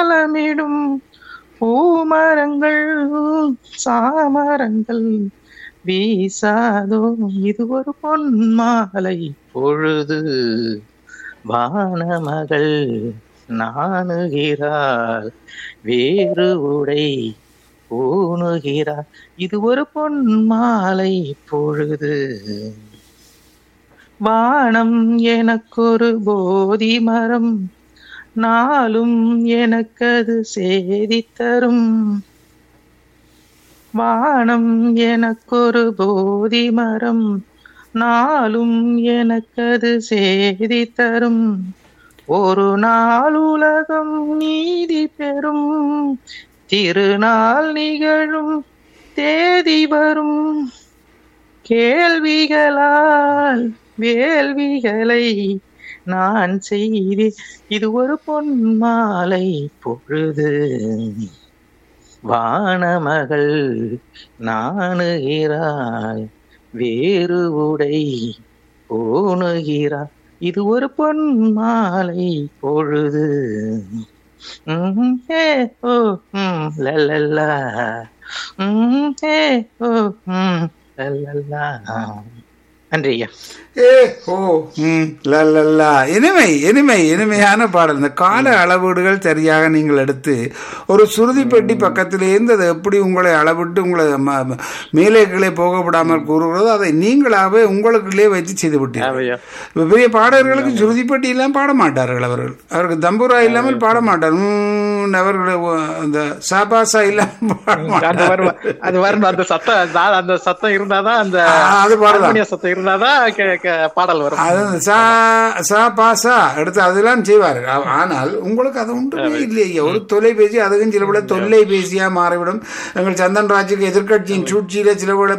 தாளமிடும் பூமரங்கள் சாமரங்கள் வீசாதோ இது ஒரு பொன் மாலை பொழுது வானமகள் நாணுகிறாள் வேறு உடை பூணுகிறாள் இது ஒரு பொன் மாலை பொழுது வானம் எனக்கொரு போதி மரம் நாளும் எனக்கது சேதி தரும் வானம் எனக்கொரு போதி மரம் நாளும் எனக்கது சேதி தரும் ஒரு நாள் உலகம் நீதி பெறும் திருநாள் நிகழும் தேதி வரும் கேள்விகளால் வேள்விகளை நான் செய்தி இது ஒரு பொன் மாலை பொழுது வானமகள் நாணுகிறாய் வேறு உடை பூணுகிறாய் இது ஒரு பொன் மாலை பொழுது உம் ஏ ஓ உம் லல்லல்லா உம் ஏ ஓ உம் லல்லல்லா நன்றி ஐயா ஏ ஓ ம் லல்லல்லா இனிமை இனிமை இனிமையான பாடல் இந்த கால அளவீடுகள் சரியாக நீங்கள் எடுத்து ஒரு சுருதி பெட்டி பக்கத்தில் இருந்து அதை எப்படி உங்களை அளவிட்டு உங்களை ம- ம- மேலே கீழே போக விடாமல் கூறுகிறதோ அதை நீங்களாகவே உங்களுக்குள்ளே வச்சு செய்து விட்டீர்கள் ஆமையா இப்ப பெரிய பாடகர்களுக்கு சுருதி பெட்டி இல்லாமல் பாட மாட்டார்கள் அவர்கள் அவருக்கு தம்புரா இல்லாமல் பாட மாட்டார் உம், அவர்கள் அந்த சாபாசா இல்லாமல் பாட அது மாட்டார் வரும் அது வரும் அந்த சத்தம் நான் அந்த சத்தம் இருந்தாதான் அந்த அது பாடலாம் ஹார்மோனிய சத்தம் இருந்தாதான் கே- கே- பாடல் வரும் அது சா சா பா சா எடுத்து அதெல்லாம் செய்வார் ஆ- ஆனால் உங்களுக்கு அது ஒன்றுமே இல்லையே ஒரு தொலைபேசி அதுக்கும் சில விட தொல்லைபேசியா மாறிவிடும் எங்கள் சந்தன் ராஜுக்கு எதிர்க்கட்சியின் சூழ்ச்சியில சில விட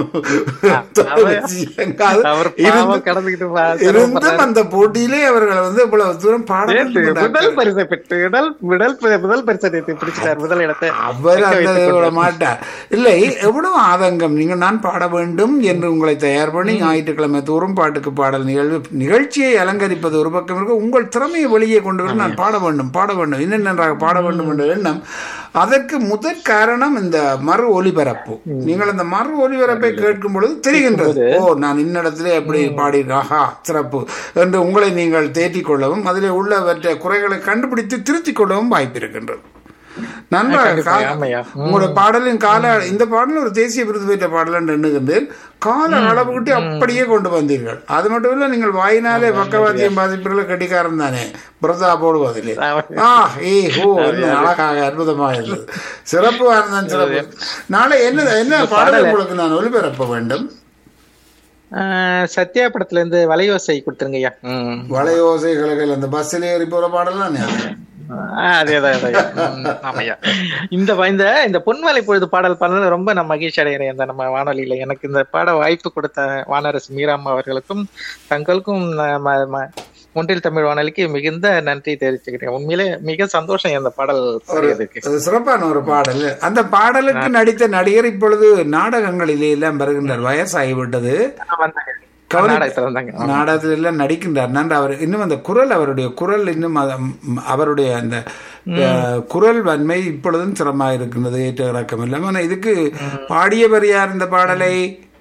தொலைபேசி இயங்காது. அவர் இருந்து- பாவம் கடந்துகிட்டு பா- இருந்தும் அந்த போட்டியிலே அவர்கள் வந்து இவ்வளவு தூரம் பாட சேர்த்து முதல் பரிசை பெற்று முதல் முதல் பரி- முதல் பரிசை நேத்து பிடிச்சிட்டார் முதல் இடத்தை அவர் தக்க அந்த வைத்துக் விட கொண்டார். மாட்டார் இல்லை எவ்வளவு ஆதங்கம் நீங்கள் நான் பாட வேண்டும் என்று உங்களை தயார் பண்ணி ஞாயிற்றுக்கிழமை தோறும் பாட்டுக்கு பாடல் நிகழ்வு நிகழ்ச்சியை அலங்கரிப்பது ஒரு பக்கம் இருக்கு உங்கள் திறமையை வெளியே கொண்டு வந்து நான் பாட வேண்டும் பாட வேண்டும் இன்னும் நன்றாக பாட வேண்டும் என்ற எண்ணம் அதற்கு முதற் காரணம் இந்த மறு ஒலிபரப்பு நீங்கள் அந்த மறு ஒலிபரப்பை கேட்கும் பொழுது தெரிகின்றது ஓ நான் இன்னிடத்திலே எப்படி பாடியிருக்கேன் ஆஹா சிறப்பு என்று உங்களை நீங்கள் தேற்றிக் கொள்ளவும் அதிலே உள்ளவற்றை குறைகளை கண்டுபிடித்து திருத்திக் கொள்ளவும் வாய்ப்பு இருக்கின்றது நன்றாக கண்டிப்பா, கா- ஆமையா. உங்களோட பாடலின் கால இந்த பாடல் ஒரு தேசிய விருது பெற்ற பாடல் என்று எண்ணுகின்றேன் கால அளவுகிட்டு அப்படியே கொண்டு வந்தீர்கள் அது மட்டும் இல்ல நீங்கள் வாயினாலே பக்கவாத்தியம் பாதிப்புகளை கட்டிக்காரன் தானே பிரதா போடுவதில்லை ஆ ஏ ஹோ என்ன அழகாக அற்புதமாக இருந்தது சிறப்பு ஆனந்தன் சிறப்பு நாளை என்ன என்ன பாடல் உங்களுக்கு நான் ஒளிபரப்ப வேண்டும் ஆஹ் சத்யா படத்துல இருந்து வலையோசை கொடுத்துருங்க ஐயா ம். வளையோசை கலகல் அந்த பஸ்ஸில் ஏறி போற பாடலாம் ஆஹ் அதேதான் அதேதான். ம், ஆமாய்யா. இந்த வ- இந்த இந்த பொன்மலை பொழுது பாடல் பாடுறது ரொம்ப நான் மகிழ்ச்சி அடைகிறேன் இந்த நம்ம வானொலியில எனக்கு இந்த பாட வாய்ப்பு கொடுத்த வானரசு மீராம்மா அவர்களுக்கும் தங்களுக்கும் நான் ம- ம- ஒன்றில் தமிழ் வானொலிக்கு மிகுந்த நன்றி தெரிவிச்சுக்கிறேன் உண்மையிலே மிக சந்தோஷம் இந்த பாடல் பாடியதுக்கு அது சிறப்பான ஒரு பாடல் அந்த பாடலுக்கு நடித்த நடிகர் இப்பொழுது நாடகங்களிலே எல்லாம் வருகின்றார் வயசாகிவிட்டது வந்தாங்க கவனி- நாடகத்துல வந்தாங்க நாடகத்தில் எல்லாம் நடிக்கின்றார் நன்று அவர் இன்னும் அந்த குரல் அவருடைய குரல் இன்னும் அத- ம், அவருடைய அந்த அஹ், குரல் வன்மை இப்பொழுதும் சிரமமாக இருக்கின்றது ஏற்ற இறக்கம் இல்லாம ஆனா இதுக்கு பாடியவர் யார் இந்த பாடலை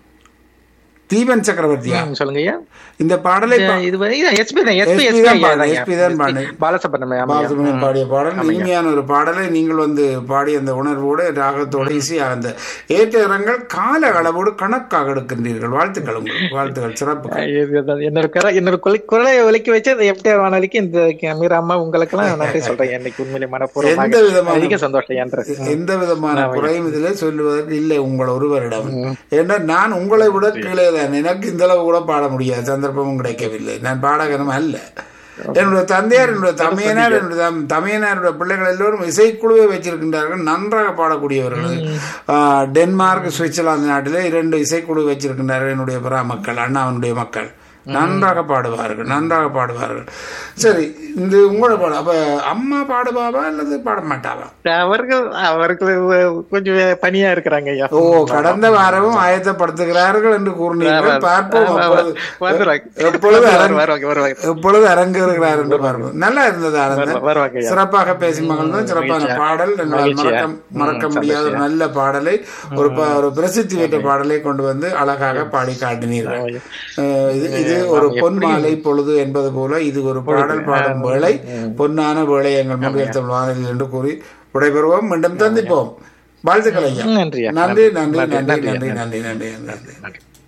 தீபன் சக்கரவர்த்தியா ம், சொல்லுங்க ஐயா இந்த பாடலை பா- இது எஸ்பி தான் எஸ்பி SP எஸ்பி தான் பாடு, SP தான் பாடு. பாலசுப்ரமணியம் பாலசுப்ரமணியம் பாடிய பாடல் இனிமையான ஒரு பாடலை நீங்கள் வந்து பாடிய அந்த உணர்வோடு ராகத்தோடு இசையாக அந்த ஏற்ற இறங்கள் கால அளவோடு கணக்காக எடுக்கின்றீர்கள் வாழ்த்துக்கள் உங்களுக்கு வாழ்த்துக்கள் சிறப்பு என்னோட குரல் என்னோட குலை- குரலை ஒலிக்க வச்சு அந்த எம்டிஆர் வானொலிக்கு இந்த மீரா அம்மா உங்களுக்கு எல்லாம் நன்றி சொல்றேன் என்னைக்கு உண்மையிலே எந்த மனப்பூர்வமாக விதமான அதிக சந்தோஷம் என்று எந்த விதமான குறையும் இதிலே சொல்லுவதற்கு இல்லை உங்கள் ஒருவரிடம் ஏன்னா நான் உங்களை விட கீழே தான் எனக்கு இந்த அளவு கூட பாட முடியாது சந்தர்ப்பமும் கிடைக்கவில்லை நான் பாடகனும் அல்ல என்னுடைய தந்தையார் என்னுடைய தமையனார் என்னுடைய தம்- தமையனாருடைய பிள்ளைகள் எல்லோரும் இசைக்குழுவை வச்சிருக்கின்றார்கள் நன்றாக பாடக்கூடியவர்கள் ஆஹ், டென்மார்க் சுவிட்சர்லாந்து நாட்டிலே இரண்டு இசைக்குழு வச்சிருக்கின்றார்கள் என்னுடைய பிற மக்கள் அண்ணாவனுடைய மக்கள் நன்றாக பாடுவார்கள் நன்றாக பாடுவார்கள் சரி இந்த உங்களோட பாடு அப்ப அம்மா பாடுவாவா அல்லது பாட மாட்டாவா அவர்கள் அவர்கள் கொஞ்சம் பணியா இருக்கிறாங்க ஐயா ஓ கடந்த வாரமும் ஆயத்தப்படுத்துகிறார்கள் என்று கூறினீர்கள் பார்ப்போம் அப்பொழுது வருவாங்க எப்பொழுது அரங்க- வருவாங்க வருவாங்க எப்பொழுது அரங்கேறுகிறார் என்று பார்ப்போம் நல்லா இருந்தது ஆனந்தன் வருவாங்க ஐயா சிறப்பாக பேசி மகிழ்ந்தோம் சிறப்பான பாடல் எங்களால் மறக்க மறக்க முடியாத ஒரு நல்ல பாடலை ஒரு ப- ஒரு பிரசித்தி பெற்ற பாடலை கொண்டு வந்து அழகாக பாடி காட்டினீர்கள் அஹ் இது இது ஒரு பொன் மாலை பொழுது என்பது போல இது ஒரு பாடல் பாடும் வேளை பொன்னான வேளை எங்கள் மொழியல் தமிழ் வானொலி என்று கூறி விடைபெறுவோம் மீண்டும் சந்திப்போம் வாழ்த்துக்கள் ஐயா நன்றி ஐயா நன்றி நன்றி நன்றி நன்றி நன்றி நன்றி நன்றி நன்றி